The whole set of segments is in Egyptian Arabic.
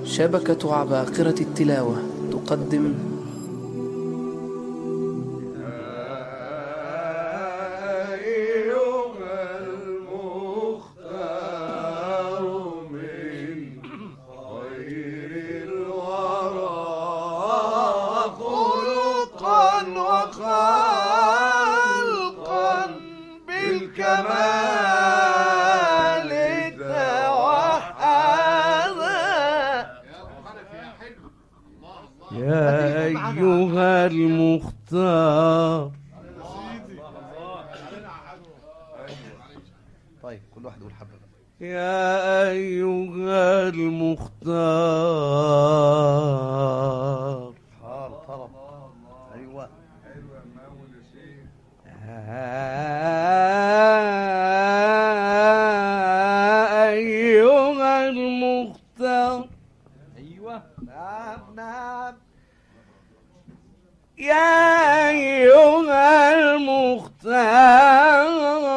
شبكة عباقرة التلاوة تقدم أيها المختار من خير الورى خلقا وخلقا بالكمال توحدا يا أيها المختار طيب كل واحد يقول حبه بقى. يا أيها المختار حار طرب ايوه أيها المختار ايوه نعم نعم يا أيها المختار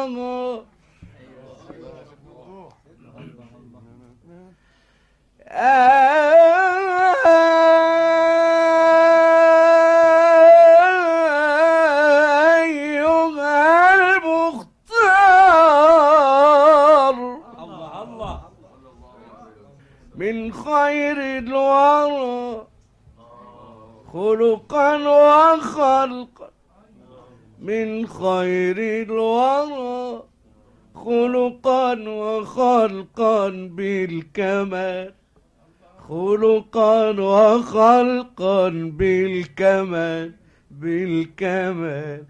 أيها المختار الله الله من خير الورى خلقا وخلقا من خير الورى خلقا وخلقا بالكمال خلقا وخلقا بالكمال بالكمال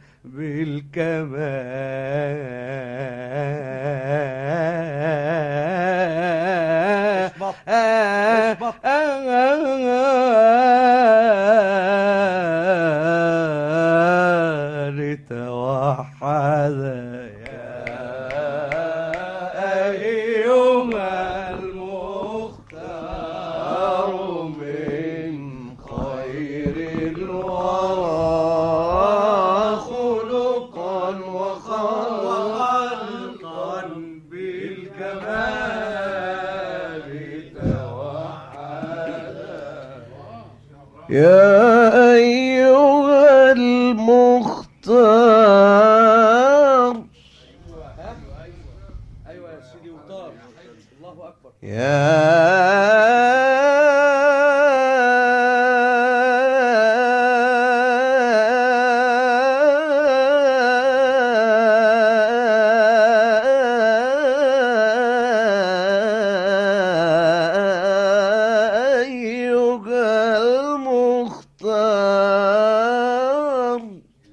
بالكمال اصبط. اصبط. لتوحد يا أيها المختار من خير الورى خلقا وخلقا بالكمال توحدا يا أيها المختار ايوه يا سيدي وطار الله اكبر يا أيها المختار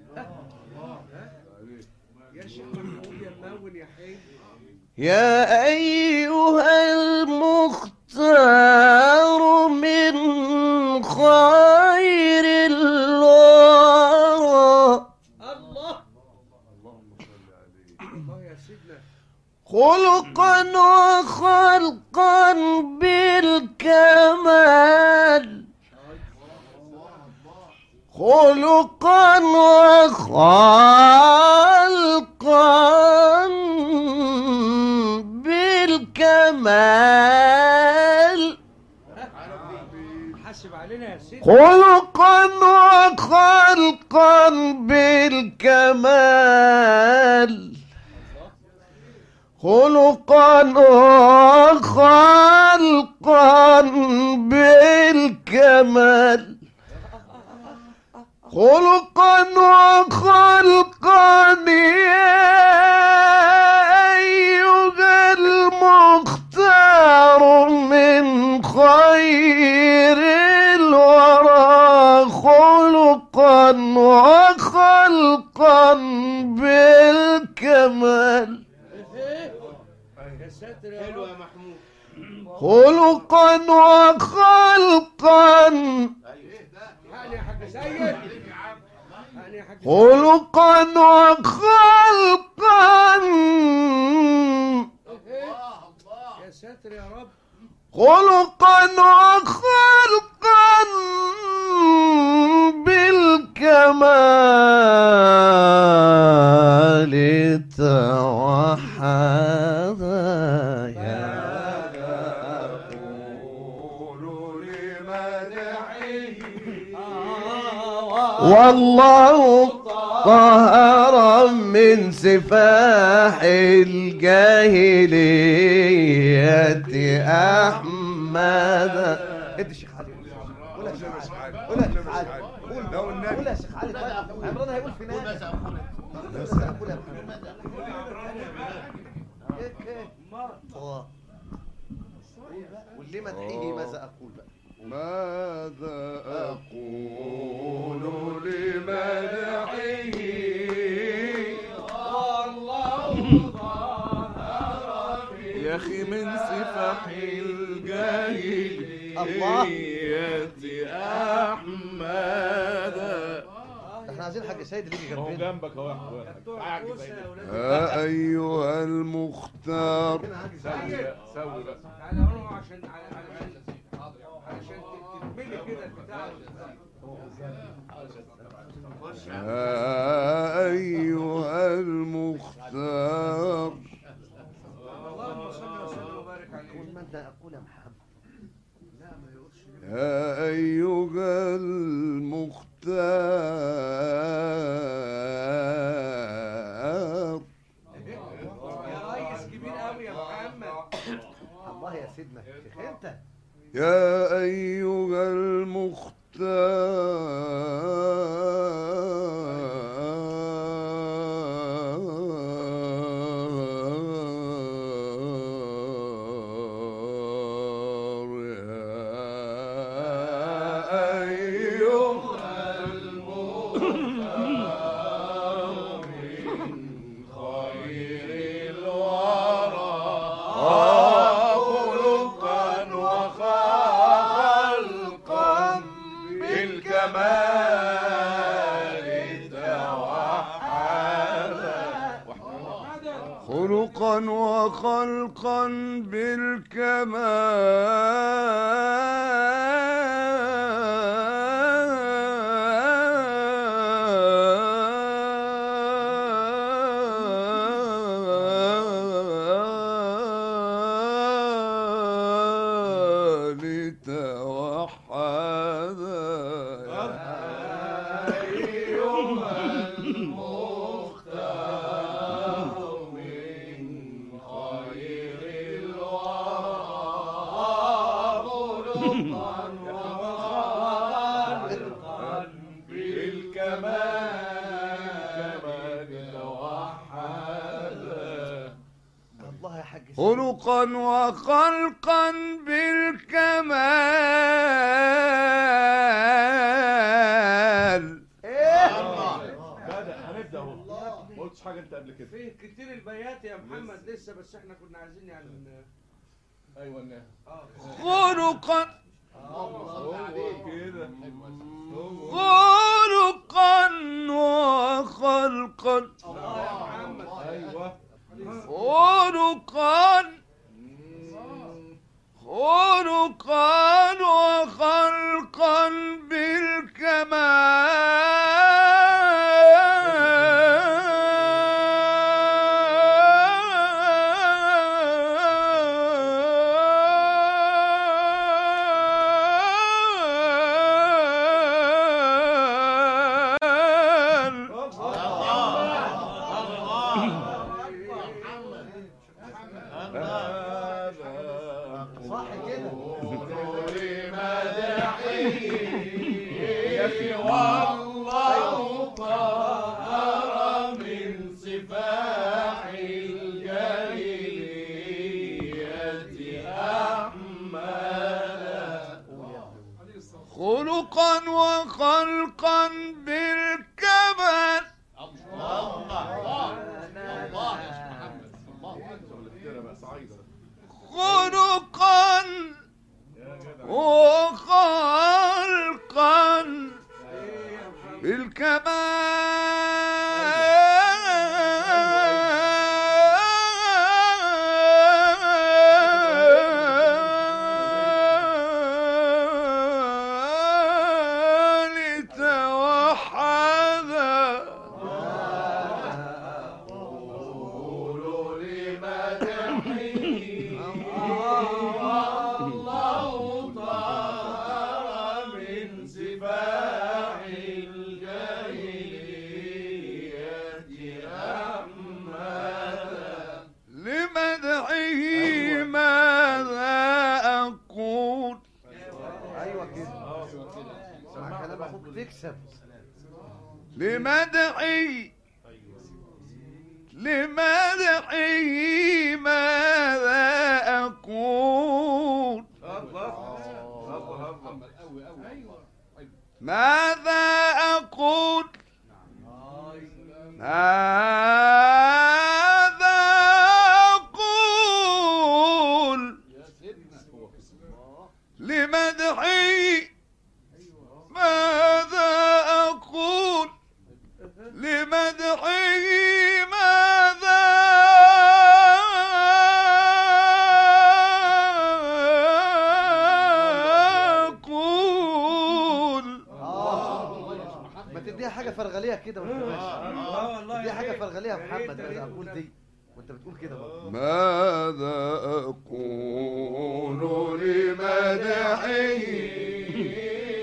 يا شيخ محمود يا ممون يا حي يا أيها المختار من خير الورى الله الله يا سيدنا خلقا وخلقا بالكمال خلقا وخلقا بالكمال حاسب علينا يا سيدي خلقا وخلقا بالكمال خلقا وخلقا بالكمال خلقا وخلقا يا أيها المختار من خير الورى خلقا وخلقا بالكمال يا ساتر يا حلو يا محمود خلقا وخلقا حقني يا حاج سيد حقني يا حاج سيد. خلقا وخلقا يا ساتر يا رب خلقا وخلقا بالكمال توحدا يا أقول والله طهر من سفاح الجاهلية أحمد ادي الشيخ علي قول يا شيخ علي قول يا شيخ علي قول قول يا شيخ علي طيب عمران هيقول في ناس قول يا محمد الله واللي مدحيه ماذا اقول بقى ماذا أقول لمدحه يا أخي من سفح الجاهلية أحمد احنا عايزين حاج سيد اللي يجي هو جنبنا جنبك اهو واحد واحد يا أيها المختار سوي سوي بقى تعالى اهو عشان علشان علشان تتملي كده البتاع يا أيها المختار اللهم صل وسلم وبارك عليه قول ماذا اقول يا محمد يا أيها المختار يا ريس كبير قوي يا محمد الله يا سيدنا شيخ انت يا أيها المختار يا أيها خلقا وخلقا بالكمال توحدا خلقا وخلقا بالكمال توحدا الله يا حاج سيد خلقا وخلقا بالكمال بدأ هنبدأ اهو ما قلتش حاجة انت قبل كده فيه كتير البيات يا محمد لسه بس احنا كنا عايزين يعني ن- ايوه الناس خلقا هو كده خلقا وخلقا الله يا محمد ايوه خلقا خلقا وخلقا بالكمال صح كده خلقا وخلقا بالكمال خلقا وخلقا بالكمال توحدا تكسب لمدحي لمدحي ماذا أقول ماذا أقول ماذا أقول لمدحي ماذا أقول لمدحه ماذا أقول ما تديها حاجه فرغليه كده ما تفهمهاش اه والله دي حاجه يا ريت. فرغليه يا يا محمد ريت، يا ماذا ريت. اقول دي وانت بتقول كده برضه ماذا أقول لمدحه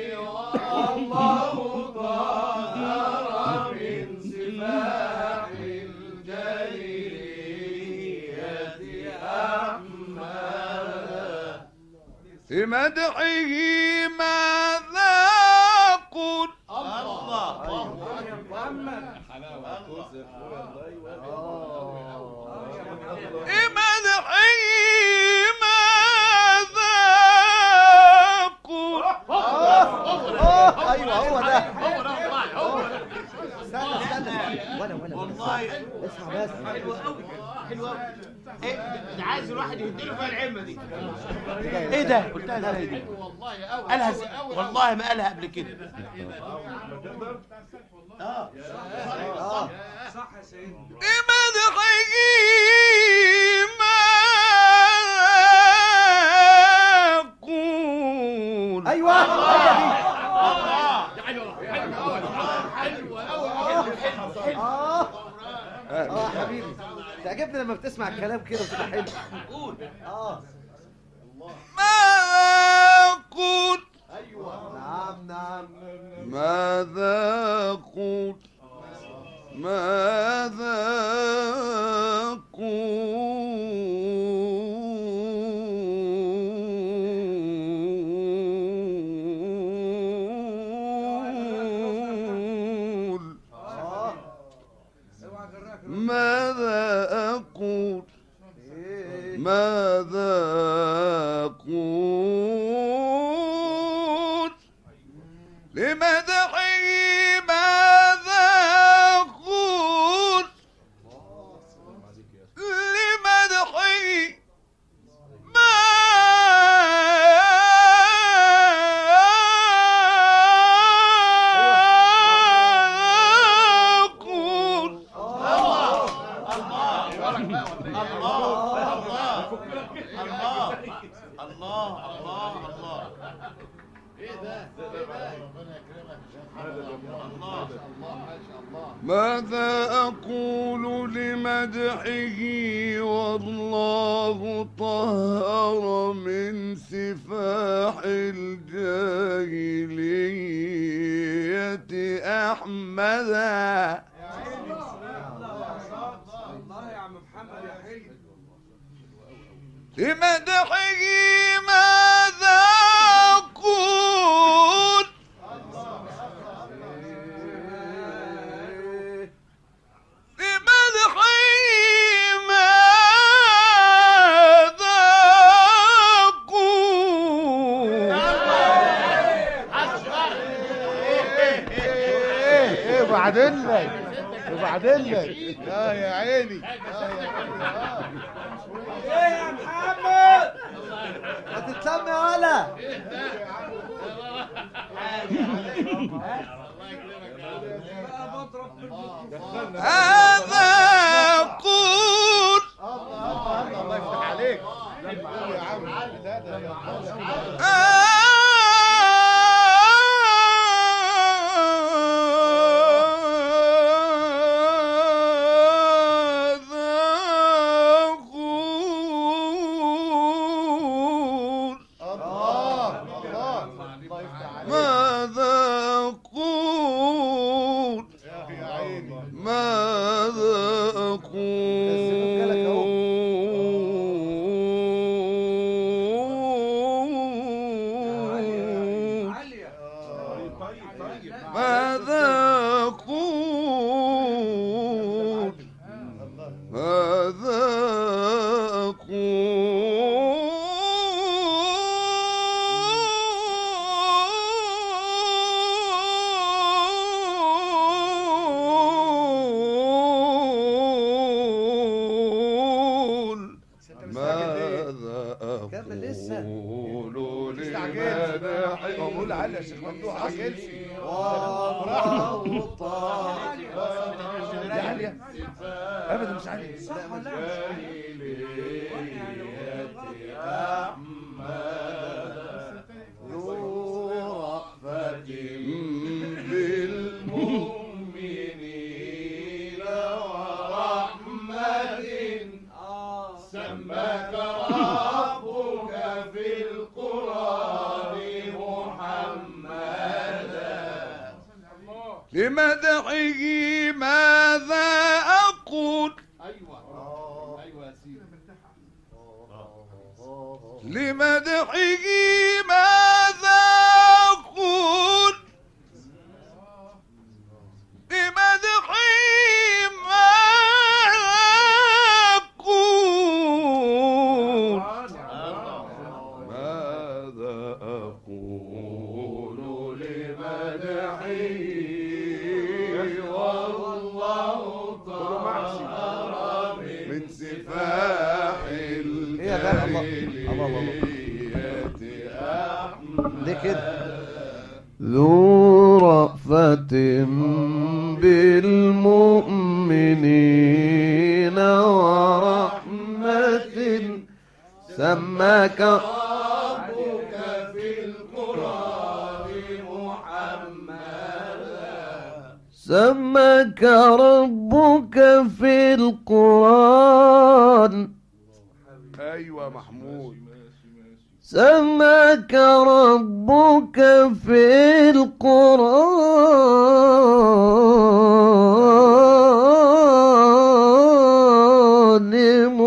لمدحه ماذا أقول يا محمد لمدحه ماذا أقول اه ايوه هو ده استنى استنى ولا ولا والله اسمع بس حلوة قوي حلوة قوي ايه ده عايز الواحد يديله فيها العلمة دي ايه ده قلتها ازاي دي والله قوي قالها ز... والله ما قالها قبل كده اه اه صح يا سيدنا لمدحه ماذا أقول ايوه هي دي اه اه حبيبي تعجبني لما بتسمع الكلام كده وتبقى حلو قول اه ماذا أقول نعم نعم ماذا أقول ماذا أقول اه اوعى جراك ماذا أقول ايه ماذا أقول لمدحه ماذا أقول لمدحه ماذا أقول الله الله الله ماذا أقول لمدحه والله طهر من سفاح الجاهلية أحمدا الله يا عم محمد يا حلو لمدحه ماذا أقول لمدحه ماذا أقول ايه وبعدين لك وبعدين لك اه يا عيني ايه يا محمد ما تتلم يا ولا بقى بضرب في البطن هذا أقول الله يفتح عليك يا عم لا ده يا هذا أقول الله الله الله يفتح عليك ماذا أقول يا أخي يا عيني ماذا جالك أهو. ماذا كمل لسه. أقول استعجلت. لماذا هو بقول علي يا شيخ ممدوح عجلش دي عالية ابدا مش عالية لا مش ذو رأفة بالمؤمنين ورحمة سماك ربك في القرآن محمدا لمدحه ماذا أقول لمدحه ماذا أقول لمدحه ماذا أقول ماذا أقول لمدحه والله طهر من سفاح يا غالي الله. الله الله الله. الجاهلية أحمد ليه كده ذو رأفة بالمؤمنين ورحمة سماك ربك في القرآن محمدا سماك ربك في القرآن ايوه محمود سماك ربك في القرآن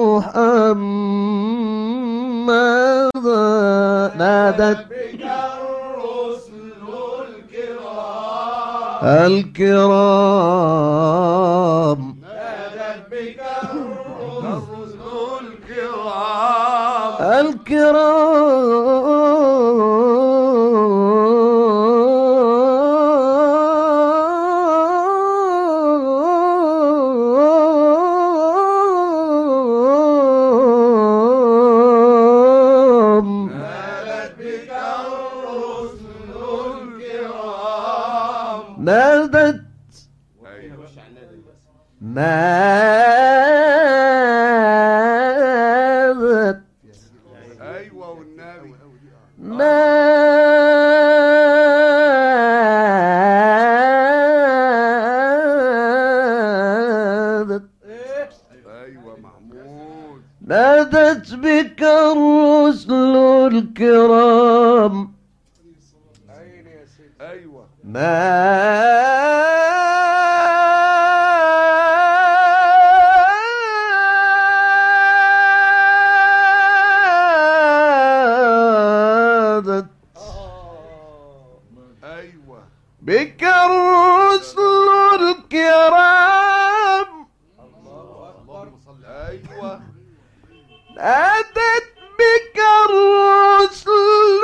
محمدا نادت بك الرسل الكرام الكرام نادت بك الرسل الكرام الكرام نادت نادت ايوه والنبي نادت ايوه محمود نادت بك الرسل الكرام ايوه نادت ايوه بك الرسل الكرام ايوه نادت بك الرسل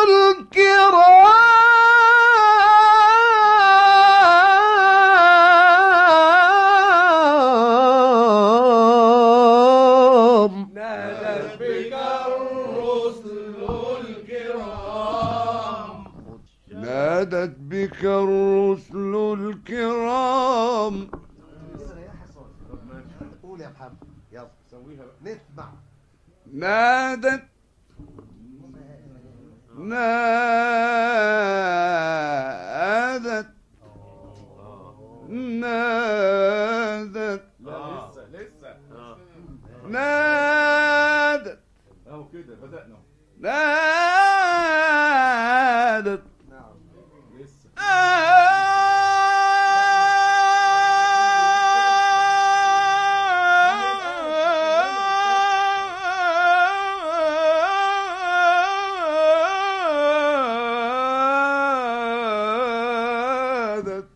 الكرام نادت بك نادت بك الرسل الكرام قول يا محمد يلا سويها بقى نسمع نادت نادت نادت لا لسه لسه نادت اهو كده بدأنا نادت لسه نادت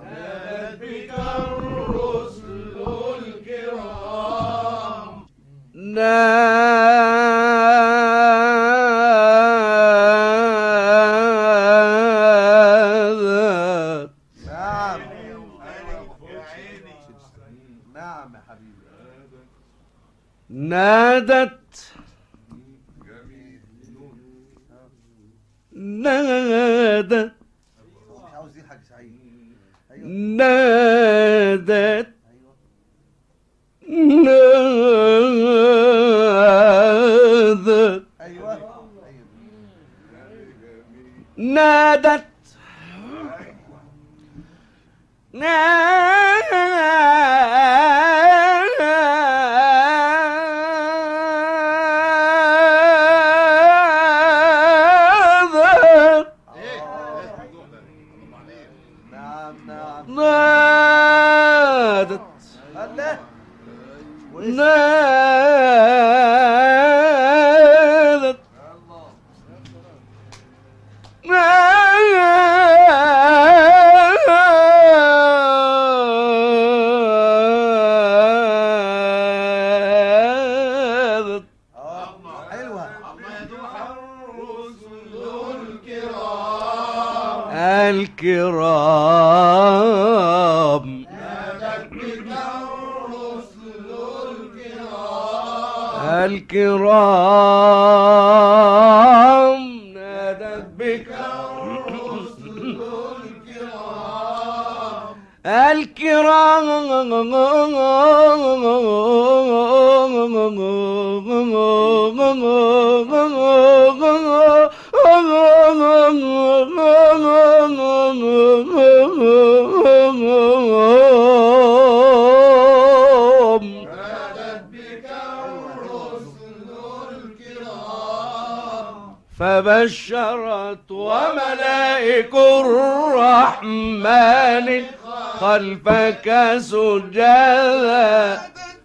نادت نعم نعم يا حبيبي نادت نادت مش عاوز دي الحاج سعيد ايوه نادت ايوه نادت ايوه ايوه نادت نادت نعم نعم نادت الله نادت نادت اه حلوه الكرام الكرام نادت بك الكرام فبشرت وملائك الرحمن خلفك سجدا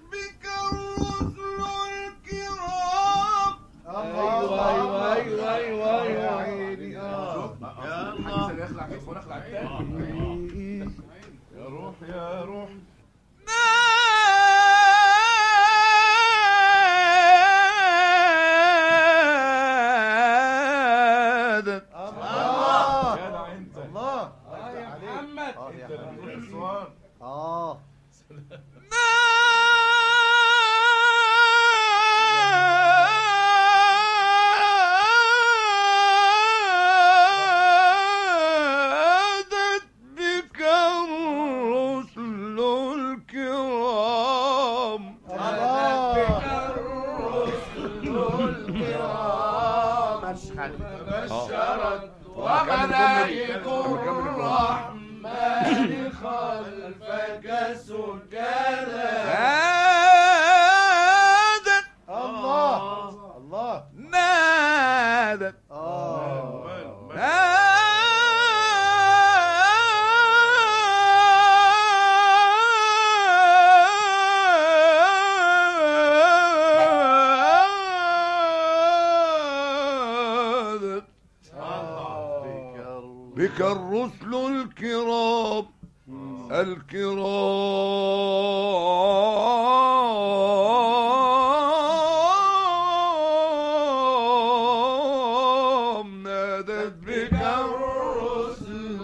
ايوه ايوه ايوه ايوه ايوه الحاج يخلع كتفه ونخلع التاني يا روح يا روح نادت الله جدع انت الله يا محمد اه يا انت اللي حبيبي. بتروح الاسوان اه نادت بك الرسل الكرام بشرت وملائك الرحمن خلفك سجدا نادت الله الله نادت اه نادت بك الرسل الكرام الكرام نادت بك الرسل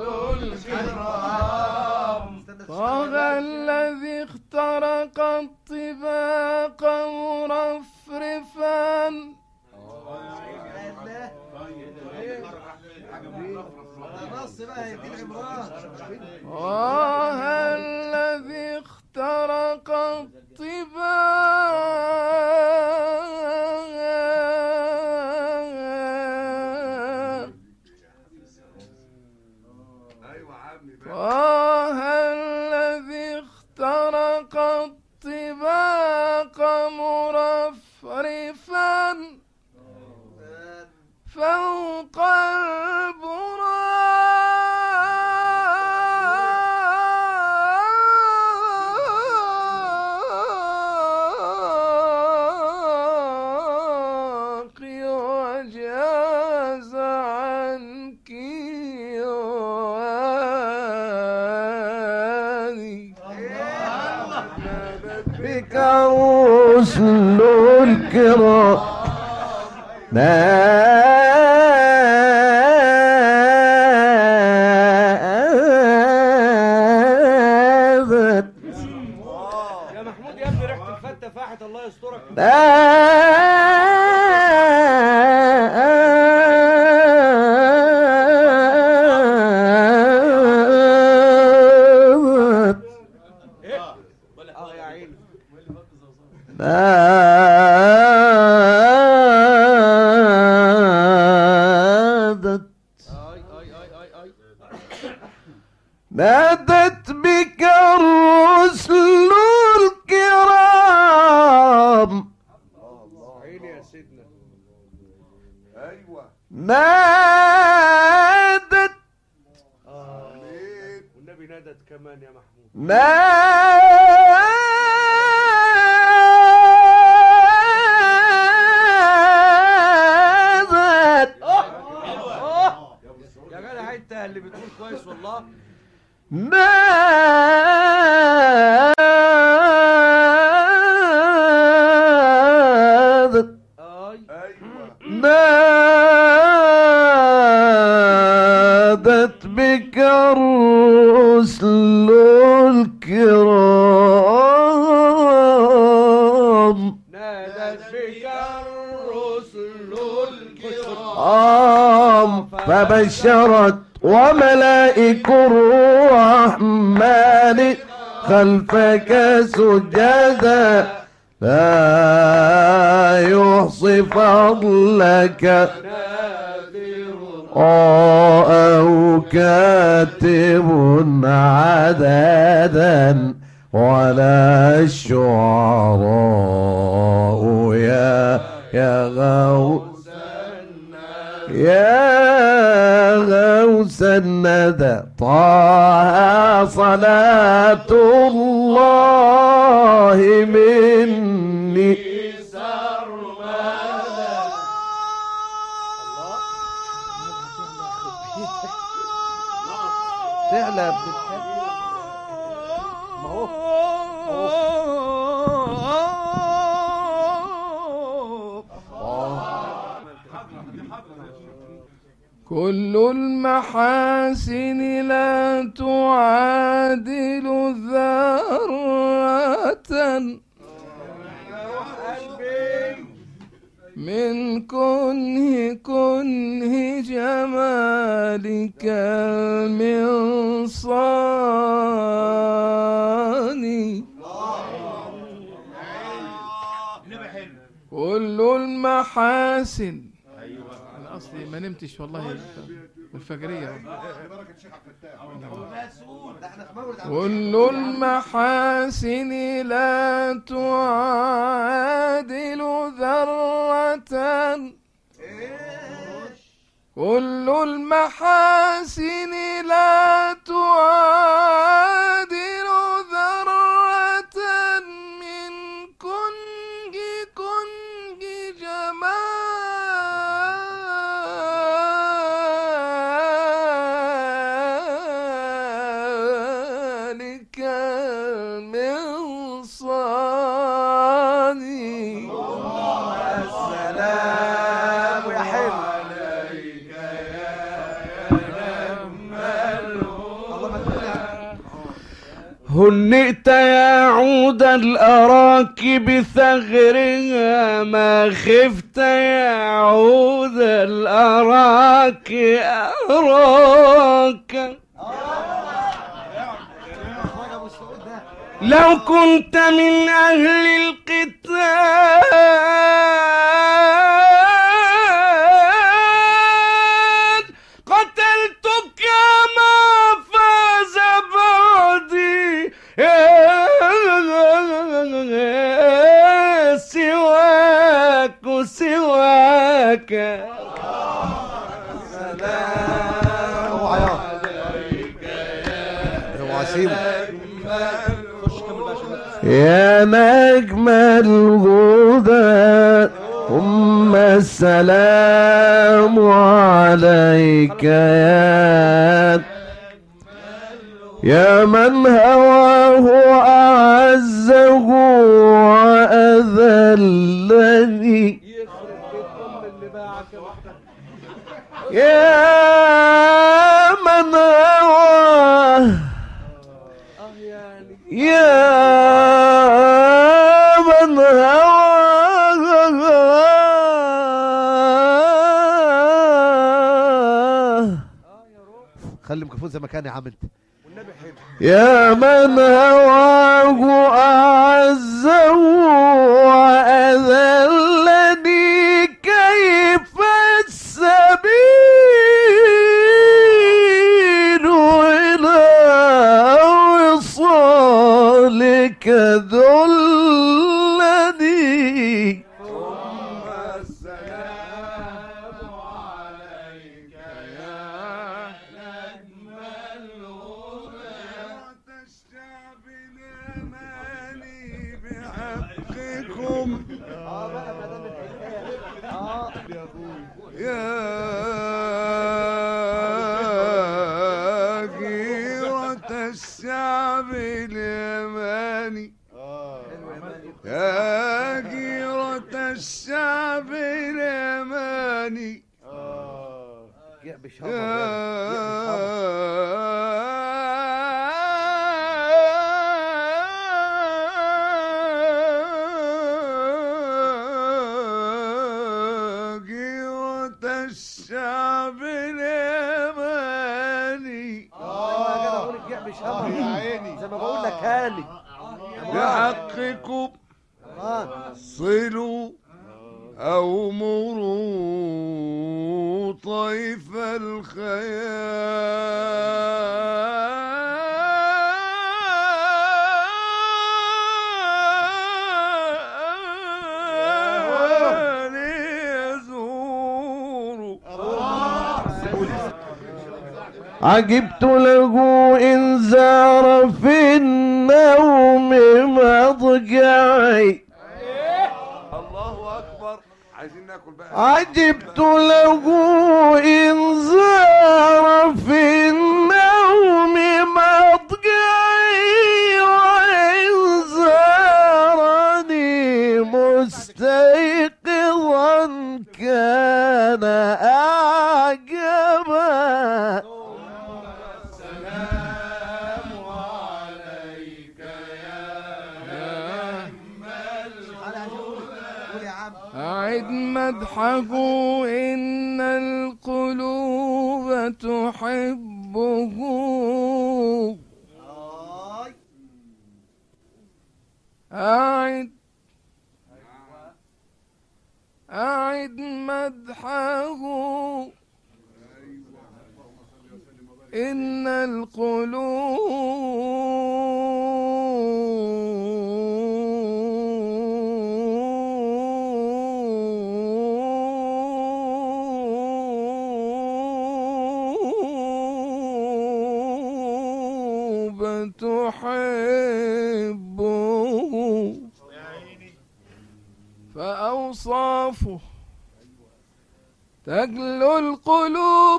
الكرام طه الذي اخترق الطباق مرفرفا نص بقى يا دين عمران طه الذي اخترق الطباق طه الذي اخترق الطباق مرفرفا فوق البراق وجاز عنك وادي بك الرسل الكرام نادت يا محمود يا ابني ريحه الفته فاحت الله يسترك نادت نادت بك الرسل الكرام عيني يا سيدنا ايوه نادت والنبي نادت كمان يا محمود نادت يا جدع انت اللي بتقول كويس والله نادت اي ايوه نادت بك الرسل الكرام نادت بك الرسل الكرام آم فبشرت وملائك الرحمن خلفك سجدا لا يحصي فضلك أو كاتب عددا ولا الشعراء يا يا غوث يا غوث الندى طه صلاة الله مني تعلى يا ابن الكلب ما هو كل المحاسن لا تعادل ذرة من كنه كنه جمالك المنصاني النبي حلو كل المحاسن انا اصلي ما نمتش والله الفجريه كل المحاسن لا تعادل ذرة كل المحاسن لا تعادل ذرة من كنج كنج جمالك المنصاني سلام يا حلو هنئت يا عود الأراك بثغرها ما خفت يا عود الأراك أراك لو كنت من أهل القتال قتلتك ما فاز بعدي سواك سواك اوعى يا اوعى سيبه يا نجم الهدى ثم السلام عليك يا يا من هواه أعزه وأذلني يا من هواه يا من هواه خلي الميكروفون زي ما كان يا عم انت يا من هواه أعزه وأذلني كيف السبيل إلى السلام عليك يا نجم الهدى الشعب الأماني بحقكم اه بقى ما دام الحكايه اه يا غيرة الشعب اليماني حلو يا مالك يا غيرة الشعب اليماني جاء بشهر جاء يا غيرة الشعب اليماني اه يا جدع بقول لك جاء بشهر يا عيني زي ما بقول لك هالي بحقكم اه صلوا أو مروا طيف الخيال يزوروا عجبت له إن زار في النوم مضجعي الله أكبر عايزين ناكل بقى عجبت له إن زار في النوم مضجعي وإن زارني مستيقظا كان أعجبا قول يا عم أعد مدحه إن القلوب تحبه آي. أعد أعد مدحه إن القلوب تحبه فأوصافه تجلو القلوب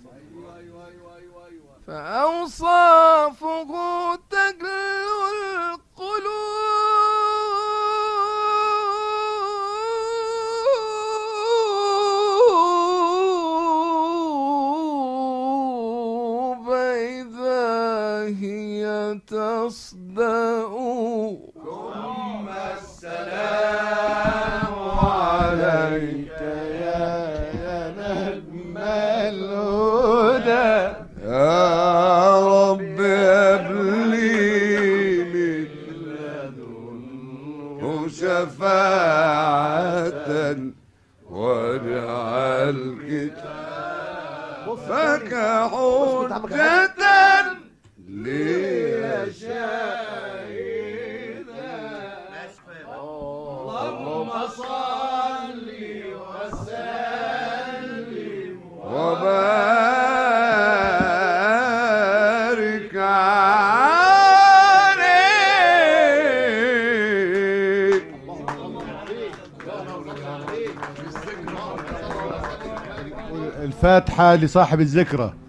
فأوصافه تجلو القلوب إذا هي تصدأ ثم السلام عليك يا نجم الهدى يا رب هب لي من لدنه شفاعة واجعل كتابك حجة لي شاهدا اللهم صل وسلم وبارك عليه الفاتحة لصاحب الذكرى